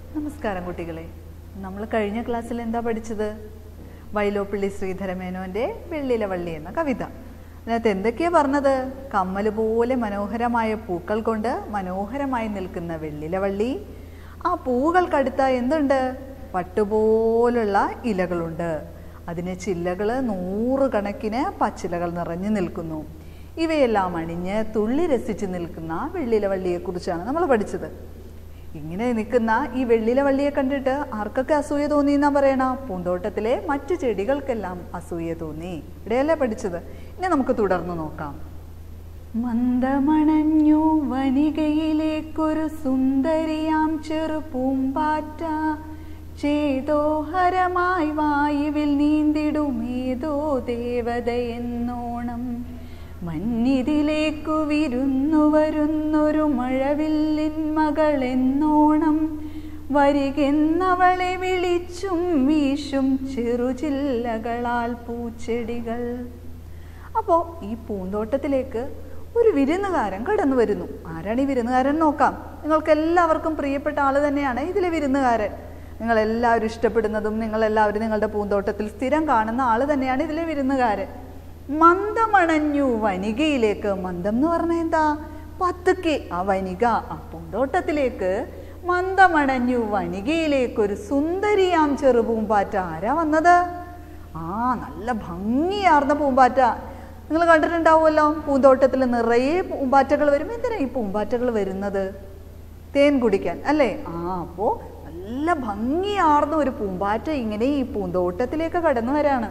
നമസ്കാരം കുട്ടികളെ നമ്മൾ കഴിഞ്ഞ ക്ലാസ്സിൽ എന്താ പഠിച്ചത് വൈലോപ്പിള്ളി ശ്രീധരമേനോന്റെ വെള്ളിലെ വള്ളി എന്ന കവിത അതിനകത്ത് എന്തൊക്കെയാ പറഞ്ഞത് കമ്മൽ പോലെ മനോഹരമായ പൂക്കൾ കൊണ്ട് മനോഹരമായി നിൽക്കുന്ന വെള്ളിലെ വള്ളി ആ പൂവുകൾക്കടുത്ത എന്തുണ്ട് പട്ടുപോലുള്ള ഇലകളുണ്ട് അതിന് ചില്ലകൾ നൂറുകണക്കിന് പച്ചിലകൾ നിറഞ്ഞു നിൽക്കുന്നു ഇവയെല്ലാം അണിഞ്ഞ് തുള്ളി രസിച്ച് നിൽക്കുന്ന വെള്ളിലെ വള്ളിയെക്കുറിച്ചാണ് നമ്മൾ പഠിച്ചത് ഇങ്ങനെ നിൽക്കുന്ന ഈ വെള്ളിലെ വള്ളിയെ കണ്ടിട്ട് ആർക്കൊക്കെ അസൂയ തോന്നി എന്നാ പറയണ പൂന്തോട്ടത്തിലെ മറ്റു ചെടികൾക്കെല്ലാം അസൂയ തോന്നി ഇവിടെയല്ലേ പഠിച്ചത് ഇനി നമുക്ക് തുടർന്ന് നോക്കാം മന്ദമണഞ്ഞു വനികയിലേക്കൊരു സുന്ദരിയാം ചെറു പൂമ്പാറ്റ ചേതോഹരമായി വായുവിൽ നീന്തിടുമേതോ ദേവതയെന്നോണം മഞ്ഞിതിലേക്കു വിരുന്നു വരുന്നൊരു മഴവില്ലിൻ മകളെന്നോണം വരികെന്നവളെ വിളിച്ചും വീശും ചെറുചില്ലകളാൽ പൂച്ചെടികൾ അപ്പോൾ ഈ പൂന്തോട്ടത്തിലേക്ക് ഒരു വിരുന്നുകാരൻ കടന്നു വരുന്നു ആരാണ് ഈ വിരുന്നുകാരൻ നോക്കാം നിങ്ങൾക്ക് എല്ലാവർക്കും പ്രിയപ്പെട്ട ആൾ തന്നെയാണ് ഇതിലെ വിരുന്നുകാരൻ നിങ്ങൾ എല്ലാവരും ഇഷ്ടപ്പെടുന്നതും നിങ്ങൾ എല്ലാവരും നിങ്ങളുടെ പൂന്തോട്ടത്തിൽ സ്ഥിരം കാണുന്ന ആൾ തന്നെയാണ് ഇതിലെ വിരുന്നുകാരൻ മന്ദമണഞ്ഞു വനികയിലേക്ക് മന്ദം എന്ന് പറഞ്ഞാൽ എന്താ പതുക്കെ ആ വനിക ആ പൂന്തോട്ടത്തിലേക്ക് മന്ദമണഞ്ഞു വനികയിലേക്ക് ഒരു സുന്ദരിയാം ചെറു പൂമ്പാറ്റ ആരാ വന്നത് ആ നല്ല ഭംഗിയാർന്ന പൂമ്പാറ്റ നിങ്ങൾ കണ്ടിട്ടുണ്ടാവുമല്ലോ പൂന്തോട്ടത്തിൽ നിറയെ പൂമ്പാറ്റകൾ വരും എന്തിനാ ഈ പൂമ്പാറ്റകൾ വരുന്നത് തേൻ കുടിക്കാൻ അല്ലേ ആ അപ്പോൾ നല്ല ഭംഗിയാർന്ന ഒരു പൂമ്പാറ്റ ഇങ്ങനെ ഈ പൂന്തോട്ടത്തിലേക്ക് കടന്നു വരാണ്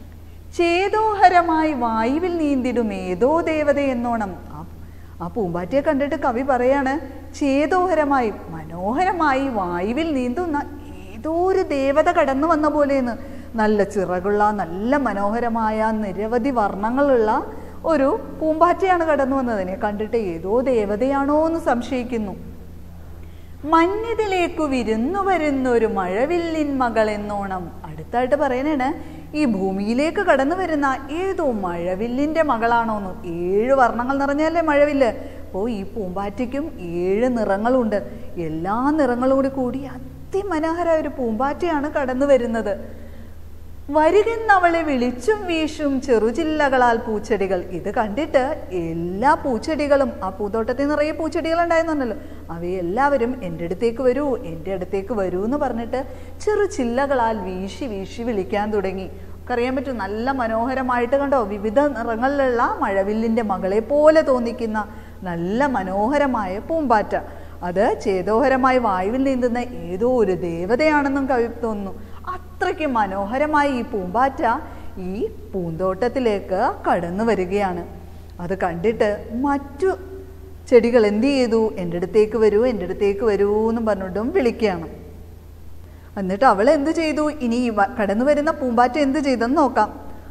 ചേതോഹരമായി വായുവിൽ നീന്തിടും ഏതോ ദേവത എന്നോണം ആ ആ പൂമ്പാറ്റയെ കണ്ടിട്ട് കവി പറയാണ് ചേതോഹരമായി മനോഹരമായി വായുവിൽ നീന്തുന്ന ഏതോ ഒരു ദേവത കടന്നു വന്ന പോലെയെന്ന് നല്ല ചിറകുള്ള നല്ല മനോഹരമായ നിരവധി വർണ്ണങ്ങളുള്ള ഒരു പൂമ്പാറ്റയാണ് കടന്നു വന്നതിനെ കണ്ടിട്ട് ഏതോ ദേവതയാണോ എന്ന് സംശയിക്കുന്നു മഞ്ഞിതിലേക്കു വിരുന്നു വരുന്ന ഒരു മഴവില്ലിൻ മകൾ എന്നോണം അടുത്തായിട്ട് പറയാനാണ് ഈ ഭൂമിയിലേക്ക് കടന്നു വരുന്ന ഏതോ മഴവില്ലിന്റെ മകളാണോന്ന് ഏഴ് വർണ്ണങ്ങൾ നിറഞ്ഞല്ലേ മഴവില്ല് അപ്പോൾ ഈ പൂമ്പാറ്റയ്ക്കും ഏഴ് നിറങ്ങളുണ്ട് എല്ലാ നിറങ്ങളും കൂടി കൂടി അതിമനോഹരമായ ഒരു പൂമ്പാറ്റയാണ് കടന്നു വരുന്നത് വരുകെന്നവളെ വിളിച്ചും വീശും ചെറുചില്ലകളാൽ പൂച്ചെടികൾ ഇത് കണ്ടിട്ട് എല്ലാ പൂച്ചെടികളും ആ പൂന്തോട്ടത്തിൽ നിറയെ പൂച്ചെടികൾ ഉണ്ടായിരുന്നല്ലോ അവയെല്ലാവരും എൻ്റെ അടുത്തേക്ക് വരൂ എൻ്റെ അടുത്തേക്ക് വരൂ എന്ന് പറഞ്ഞിട്ട് ചെറു ചില്ലകളാൽ വീശി വീശി വിളിക്കാൻ തുടങ്ങി അറിയാൻ പറ്റും നല്ല മനോഹരമായിട്ട് കണ്ടോ വിവിധ നിറങ്ങളിലുള്ള മഴവില്ലിൻ്റെ മകളെ പോലെ തോന്നിക്കുന്ന നല്ല മനോഹരമായ പൂമ്പാറ്റ അത് ചേതോഹരമായി വായുവിൽ നീന്തുന്ന ഏതോ ഒരു ദേവതയാണെന്നും കവി തോന്നുന്നു അത്രയ്ക്ക് മനോഹരമായി ഈ പൂമ്പാറ്റ ഈ പൂന്തോട്ടത്തിലേക്ക് കടന്നു വരികയാണ് അത് കണ്ടിട്ട് മറ്റു ചെടികൾ എന്ത് ചെയ്തു എൻ്റെ അടുത്തേക്ക് വരൂ എൻ്റെ അടുത്തേക്ക് വരൂ എന്നും പറഞ്ഞിട്ടും വിളിക്കുകയാണ് എന്നിട്ട് അവൾ എന്ത് ചെയ്തു ഇനി ഈ വ- കടന്നു വരുന്ന പൂമ്പാറ്റ എന്ത് ചെയ്തെന്ന് നോക്കാം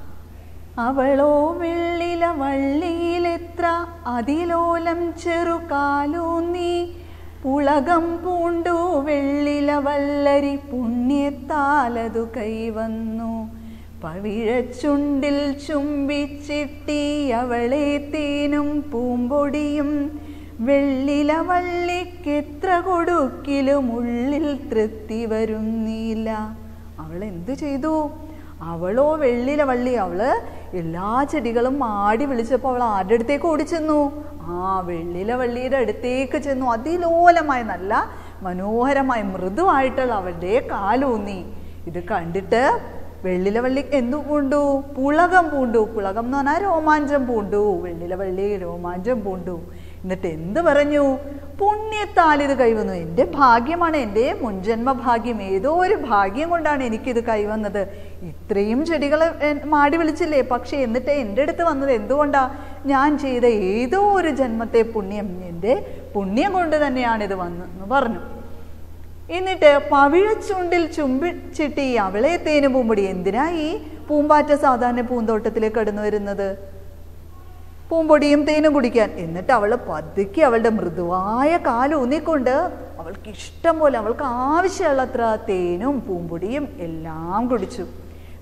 അവളോ വെള്ളില വള്ളിയിലെത്ര അതിലോലം ചെറുകാലൂന്നി പുളകം പൂണ്ടു വെള്ളില വല്ലരി പുണ്യത്താലതു കൈവന്നു പവിഴച്ചുണ്ടിൽ ചുംബിച്ചിട്ടി അവളെ തേനും പൂമ്പൊടിയും വെള്ളില വള്ളിക്കെത്ര കൊടുക്കിലും ഉള്ളിൽ തൃപ്തി വരുന്നില്ല അവൾ എന്തു ചെയ്തു അവളോ വെള്ളില വള്ളി അവള് എല്ലാ ചെടികളും ആടി വിളിച്ചപ്പോൾ അവൾ ആരുടെ അടുത്തേക്ക് ഓടിച്ചെന്നു ആ വെള്ളില വള്ളിയുടെ അടുത്തേക്ക് ചെന്നു അതിലോലമായ നല്ല മനോഹരമായ മൃദുവായിട്ടുള്ള അവളുടെ കാലൂന്നി ഇത് കണ്ടിട്ട് വെള്ളില വള്ളി എന്തു പൂണ്ടു പുളകം പൂണ്ടു പുളകം എന്ന് പറഞ്ഞാൽ രോമാഞ്ചം പൂണ്ടു വെള്ളില വള്ളി രോമാഞ്ചം പൂണ്ടു എന്നിട്ട് എന്ത് പറഞ്ഞു പുണ്യത്താൽ ഇത് കൈവന്നു എൻ്റെ ഭാഗ്യമാണ് എൻ്റെ മുൻജന്മ ഭാഗ്യം ഏതോ ഒരു ഭാഗ്യം കൊണ്ടാണ് എനിക്കിത് കൈവന്നത് ഇത്രയും ചെടികൾ മാടി വിളിച്ചില്ലേ പക്ഷെ എന്നിട്ട് എൻ്റെ അടുത്ത് വന്നത് എന്തുകൊണ്ടാ ഞാൻ ചെയ്ത ഏതോ ഒരു ജന്മത്തെ പുണ്യം എൻ്റെ പുണ്യം കൊണ്ട് തന്നെയാണ് ഇത് വന്നെന്ന് പറഞ്ഞു എന്നിട്ട് പവിഴച്ചുണ്ടിൽ ചുംബിച്ചിട്ട് ഈ അവളെ തേനും പൂമ്പൊടി എന്തിനാ ഈ പൂമ്പാറ്റ സാധാരണ പൂന്തോട്ടത്തിലേക്ക് കടന്നു വരുന്നത് പൂമ്പൊടിയും തേനും കുടിക്കാൻ എന്നിട്ട് അവൾ പതുക്കെ അവളുടെ മൃദുവായ കാലൂന്നിക്കൊണ്ട് അവൾക്ക് ഇഷ്ടം പോലെ അവൾക്ക് ആവശ്യമുള്ളത്ര തേനും പൂമ്പൊടിയും എല്ലാം കുടിച്ചു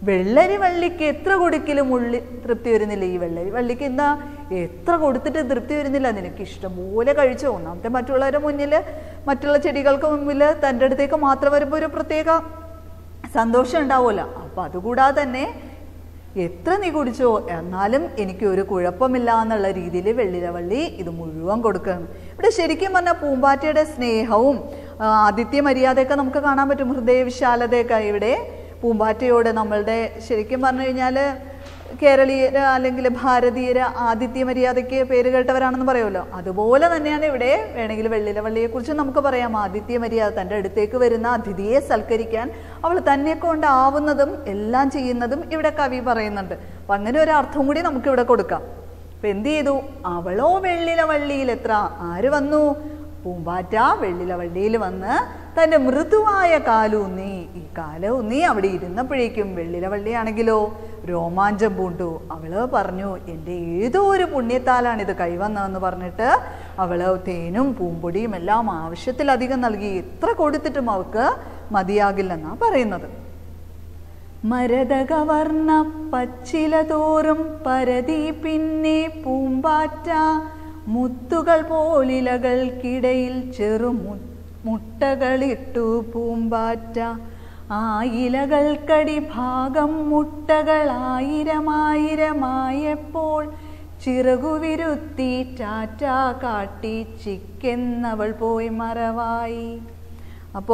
വെള്ളരി വള്ളിക്ക് എത്ര കൊടുക്കലും ഉള്ളി തൃപ്തി വരുന്നില്ല ഈ വെള്ളരി വള്ളിക്ക് എന്താ എത്ര കൊടുത്തിട്ട് തൃപ്തി വരുന്നില്ല നിനക്ക് ഇഷ്ടംപോലെ കഴിച്ചോ ഒന്നാമത്തെ മറ്റുള്ളവരുടെ മുന്നിൽ മറ്റുള്ള ചെടികൾക്ക് മുമ്പിൽ തൻ്റെ അടുത്തേക്ക് മാത്രം വരുമ്പോൾ ഒരു പ്രത്യേക സന്തോഷം ഉണ്ടാവുമല്ലോ അപ്പം അതുകൂടാതെ തന്നെ എത്ര നീ കുടിച്ചോ എന്നാലും എനിക്ക് ഒരു കുഴപ്പമില്ല എന്നുള്ള രീതിയിൽ വെള്ളിരവള്ളി ഇത് മുഴുവൻ കൊടുക്കുകയാണ് ഇവിടെ ശരിക്കും പറഞ്ഞാൽ പൂമ്പാറ്റയുടെ സ്നേഹവും ആ, ആതിഥ്യ മര്യാദയൊക്കെ നമുക്ക് കാണാൻ പറ്റും ഹൃദയവിശാലതയൊക്കെ ഇവിടെ പൂമ്പാറ്റയോട് നമ്മളുടെ ശരിക്കും പറഞ്ഞു കഴിഞ്ഞാൽ കേരളീയര അല്ലെങ്കിൽ ഭാരതീയര ആതിഥ്യ മര്യാദയ്ക്ക് പേര് കേട്ടവരാണെന്ന് പറയുമല്ലോ അതുപോലെ തന്നെയാണ് ഇവിടെ വേണമെങ്കിൽ വെള്ളിലവള്ളിയെക്കുറിച്ച് നമുക്ക് പറയാം ആതിഥ്യ മര്യാദ തൻ്റെ അടുത്തേക്ക് വരുന്ന അതിഥിയെ സൽക്കരിക്കാൻ അവൾ തന്നെ കൊണ്ടാവുന്നതും എല്ലാം ചെയ്യുന്നതും ഇവിടെ കവി പറയുന്നുണ്ട് അപ്പം അങ്ങനെ ഒരു അർത്ഥം കൂടി നമുക്കിവിടെ കൊടുക്കാം അപ്പം എന്ത് ചെയ്തു അവളോ വെള്ളിലവള്ളിയിൽ എത്ര ആര് വന്നു പൂമ്പാറ്റ വെള്ളിലവള്ളിയിൽ വന്ന് തൻ്റെ മൃദുവായ കാലൂന്നി ഈ കാലൂന്നി അവിടെ ഇരുന്നപ്പോഴേക്കും വെള്ളിലവള്ളിയാണെങ്കിലോ രോമാഞ്ചം പൂണ്ടു അവള് പറഞ്ഞു എൻ്റെ ഏതോ ഒരു പുണ്യത്താലാണ് ഇത് കൈവന്നതെന്ന് പറഞ്ഞിട്ട് അവള് തേനും പൂമ്പൊടിയും എല്ലാം ആവശ്യത്തിലധികം നൽകി എത്ര കൊടുത്തിട്ടും അവൾക്ക് മതിയാകില്ലെന്നാണ് പറയുന്നത് മരതകവർണ്ണ പച്ചില തോറും പരതി പിന്നെ പൂമ്പാറ്റ മുത്തുകൾ പോലിലകൾക്കിടയിൽ ചെറു മു- മുട്ടകളിട്ടു പൂമ്പാറ്റ ആ ഇലകൾക്കടി ഭാഗം മുട്ടകളായിരമായിരമായപ്പോൾ ചിറകുവിരുത്തി ടാറ്റ കാട്ടി ചിക്കെന്നവൾ പോയി മറവായി അപ്പോ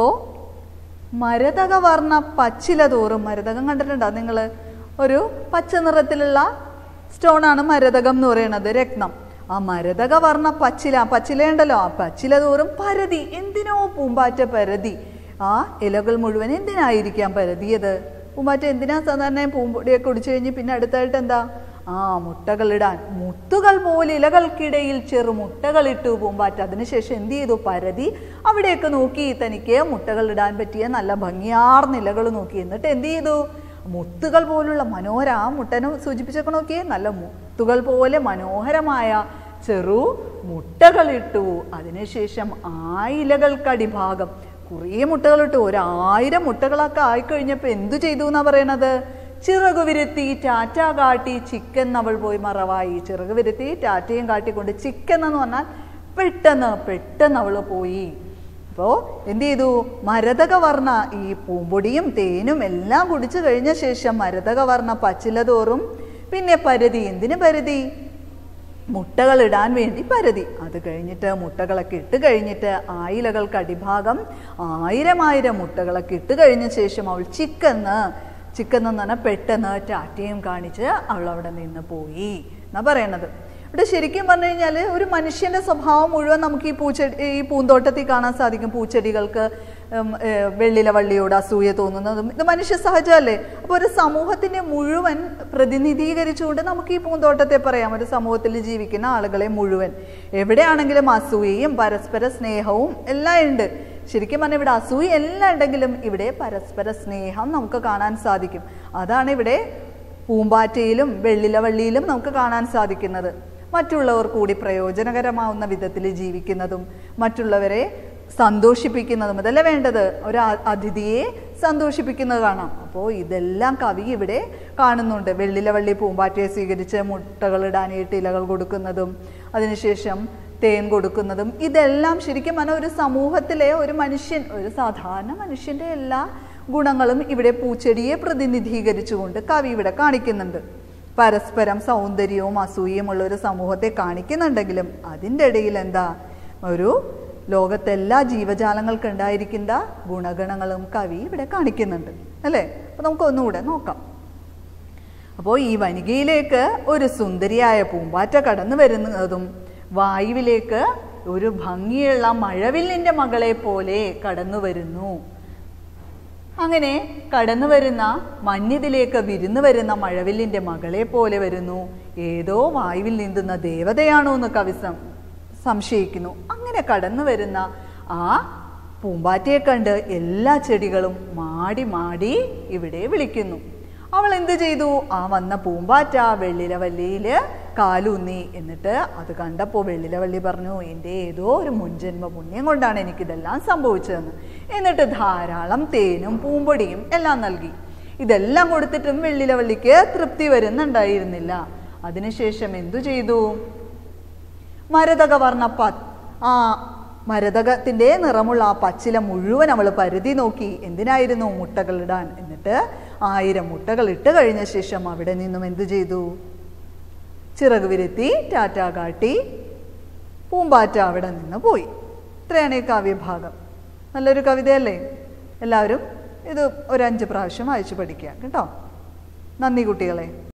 മരതക വർണ്ണ പച്ചില തോറും മരതകം കണ്ടിട്ടുണ്ടോ നിങ്ങൾ ഒരു പച്ച നിറത്തിലുള്ള സ്റ്റോണാണ് മരതകം എന്ന് പറയുന്നത് രത്നം ആ മരതക വർണ്ണ പച്ചില ആ പച്ചില ഉണ്ടല്ലോ ആ പച്ചില തോറും പരതി എന്തിനോ പൂമ്പാറ്റ പരതി ആ ഇലകൾ മുഴുവൻ എന്തിനായിരിക്കാം പരതിയത് പൂമ്പാറ്റ എന്തിനാ സാധാരണ പൂമ്പൊടിയൊക്കെ കുടിച്ചു കഴിഞ്ഞ് പിന്നെ അടുത്തായിട്ട് എന്താ ആ മുട്ടകളിടാൻ മുത്തുകൾ പോലെ ഇലകൾക്കിടയിൽ ചെറു മുട്ടകളിട്ടു പൂമ്പാറ്റ അതിനുശേഷം എന്ത് ചെയ്തു പരതി അവിടെയൊക്കെ നോക്കി തനിക്ക് മുട്ടകളിടാൻ പറ്റിയ നല്ല ഭംഗിയാർന്ന ഇലകൾ നോക്കി എന്നിട്ട് എന്ത് ചെയ്തു മുത്തുകൾ പോലുള്ള മനോഹര ആ മുട്ടനെ സൂചിപ്പിച്ചൊക്കെ നോക്കിയേ നല്ല മുത്തുകൾ പോലെ മനോഹരമായ ചെറു മുട്ടകളിട്ടു അതിനുശേഷം ആ ഇലകൾക്കടിഭാഗം കുറേ മുട്ടകളിട്ടു ഒരായിരം മുട്ടകളൊക്കെ ആയിക്കഴിഞ്ഞപ്പോൾ എന്തു ചെയ്തു എന്നാ പറയണത് ചിറകു വിരുത്തി ടാറ്റ കാട്ടി ചിക്കൻ അവൾ പോയി മറവായി ചിറകു വിരുത്തി ടാറ്റയും കാട്ടിക്കൊണ്ട് ചിക്കൻ എന്ന് പറഞ്ഞാൽ പെട്ടെന്ന് പെട്ടെന്ന് അവൾ പോയി അപ്പോൾ എന്ത് ചെയ്തു മരതക വർണ്ണ ഈ പൂമ്പൊടിയും തേനും എല്ലാം കുടിച്ചു കഴിഞ്ഞ ശേഷം മരതക വർണ്ണ പച്ചില തോറും പിന്നെ പരുതി എന്തിന് പരുതി മുട്ടകൾ ഇടാൻ വേണ്ടി പരതി അത് കഴിഞ്ഞിട്ട് മുട്ടകളൊക്കെ ഇട്ട് കഴിഞ്ഞിട്ട് ആയിലകൾക്ക് അടിഭാഗം ആയിരം ആയിരം മുട്ടകളൊക്കെ ഇട്ട് കഴിഞ്ഞ ശേഷം അവൾ ചിക്കന്ന് ചിക്കൻ എന്ന് പറഞ്ഞാൽ പെട്ടെന്ന് ടാറ്റയും കാണിച്ച് അവൾ അവിടെ നിന്ന് പോയി എന്നാ പറയണത് ഇവിടെ ശരിക്കും പറഞ്ഞു കഴിഞ്ഞാൽ ഒരു മനുഷ്യന്റെ സ്വഭാവം മുഴുവൻ നമുക്ക് ഈ പൂച്ചെടി ഈ പൂന്തോട്ടത്തിൽ കാണാൻ സാധിക്കും പൂച്ചെടികൾക്ക് ഉം, ഏ, വെള്ളില വള്ളിയോട് അസൂയ തോന്നുന്നതും ഇത് മനുഷ്യ സഹജമല്ലേ അപ്പോൾ ഒരു സമൂഹത്തിനെ മുഴുവൻ പ്രതിനിധീകരിച്ചുകൊണ്ട് നമുക്ക് ഈ പൂന്തോട്ടത്തെ പറയാം ഒരു സമൂഹത്തിൽ ജീവിക്കുന്ന ആളുകളെ മുഴുവൻ എവിടെയാണെങ്കിലും അസൂയയും പരസ്പര സ്നേഹവും എല്ലാം ഉണ്ട് ശരിക്കും പറഞ്ഞാൽ ഇവിടെ അസൂയ എല്ലാം ഉണ്ടെങ്കിലും ഇവിടെ പരസ്പര സ്നേഹം നമുക്ക് കാണാൻ സാധിക്കും അതാണ് ഇവിടെ പൂമ്പാറ്റയിലും വെള്ളിലവള്ളിയിലും നമുക്ക് കാണാൻ സാധിക്കുന്നത് മറ്റുള്ളവർ കൂടി പ്രയോജനകരമാവുന്ന വിധത്തിൽ ജീവിക്കുന്നതും മറ്റുള്ളവരെ സന്തോഷിപ്പിക്കുന്നതും ഇതല്ല വേണ്ടത് ഒരു അ- അതിഥിയെ സന്തോഷിപ്പിക്കുന്നത് കാണാം അപ്പോൾ ഇതെല്ലാം കവി ഇവിടെ കാണുന്നുണ്ട് വെള്ളിലവള്ളി പൂമ്പാറ്റയെ സ്വീകരിച്ച് മുട്ടകളിടാനായിട്ട് ഇലകൾ കൊടുക്കുന്നതും അതിനുശേഷം തേൻ കൊടുക്കുന്നതും ഇതെല്ലാം ശരിക്കും പറഞ്ഞാൽ ഒരു സമൂഹത്തിലെ ഒരു മനുഷ്യൻ ഒരു സാധാരണ മനുഷ്യൻ്റെ എല്ലാ ഗുണങ്ങളും ഇവിടെ പൂച്ചെടിയെ പ്രതിനിധീകരിച്ചുകൊണ്ട് കവി ഇവിടെ കാണിക്കുന്നുണ്ട് പരസ്പരം സൗന്ദര്യവും അസൂയയും ഉള്ള ഒരു സമൂഹത്തെ കാണിക്കുന്നുണ്ടെങ്കിലും അതിൻ്റെ ഇടയിൽ എന്താ ഒരു ലോകത്തെ എല്ലാ ജീവജാലങ്ങൾക്കും ഉണ്ടായിരിക്കുന്ന ഗുണഗണങ്ങളും കവി ഇവിടെ കാണിക്കുന്നുണ്ട് അല്ലേ അപ്പോൾ നമുക്ക് ഒന്നുകൂടെ നോക്കാം അപ്പോൾ ഈ വനികയിലേക്ക് ഒരു സുന്ദരിയായ പൂമ്പാറ്റ കടന്നു വരുന്നതും വായുവിലേക്ക് ഒരു ഭംഗിയുള്ള മഴവില്ലിൻ്റെ മകളെ പോലെ കടന്നു വരുന്നു അങ്ങനെ കടന്നു വരുന്ന മഞ്ഞിതിലേക്ക് വിരുന്നു വരുന്ന മഴവില്ലിൻ്റെ മകളെ പോലെ വരുന്നു ഏതോ വായുവിൽ നീന്തുന്ന ദേവതയാണോ എന്ന് കവി സം- സംശയിക്കുന്നു അങ്ങനെ കടന്നു വരുന്ന ആ പൂമ്പാറ്റയെ കണ്ട് എല്ലാ ചെടികളും മാടി മാടി ഇവിടെ വിളിക്കുന്നു അവൾ എന്ത് ചെയ്തു ആ വന്ന പൂമ്പാറ്റ വെള്ളിലവല്ലിയില് കാലൂന്നി എന്നിട്ട് അത് കണ്ടപ്പോൾ വെള്ളിലവള്ളി പറഞ്ഞു എൻ്റെ ഏതോ ഒരു മുൻജന്മ പുണ്യം കൊണ്ടാണ് എനിക്കിതെല്ലാം സംഭവിച്ചതെന്ന് എന്നിട്ട് ധാരാളം തേനും പൂമ്പൊടിയും എല്ലാം നൽകി ഇതെല്ലാം കൊടുത്തിട്ടും വെള്ളിലവള്ളിക്ക് തൃപ്തി വരുന്നുണ്ടായിരുന്നില്ല അതിനുശേഷം എന്തു ചെയ്തു മരതക വർണ്ണ പ ആ മരതകത്തിൻ്റെ നിറമുള്ള ആ പച്ചില മുഴുവൻ അവൾ പരുതി നോക്കി എന്തിനായിരുന്നു മുട്ടകൾ ഇടാൻ എന്നിട്ട് ആയിരം മുട്ടകൾ ഇട്ട് കഴിഞ്ഞ ശേഷം അവിടെ നിന്നും എന്തു ചെയ്തു ചിറക് വിരുത്തി ടാറ്റ കാട്ടി പൂമ്പാറ്റ അവിടെ നിന്ന് പോയി ഇത്രയാണ് ഈ കാവ്യഭാഗം നല്ലൊരു കവിതയല്ലേ എല്ലാവരും ഇത് ഒരു അഞ്ച് പ്രാവശ്യം വായിച്ചു പഠിക്കുക കേട്ടോ നന്ദി കുട്ടികളെ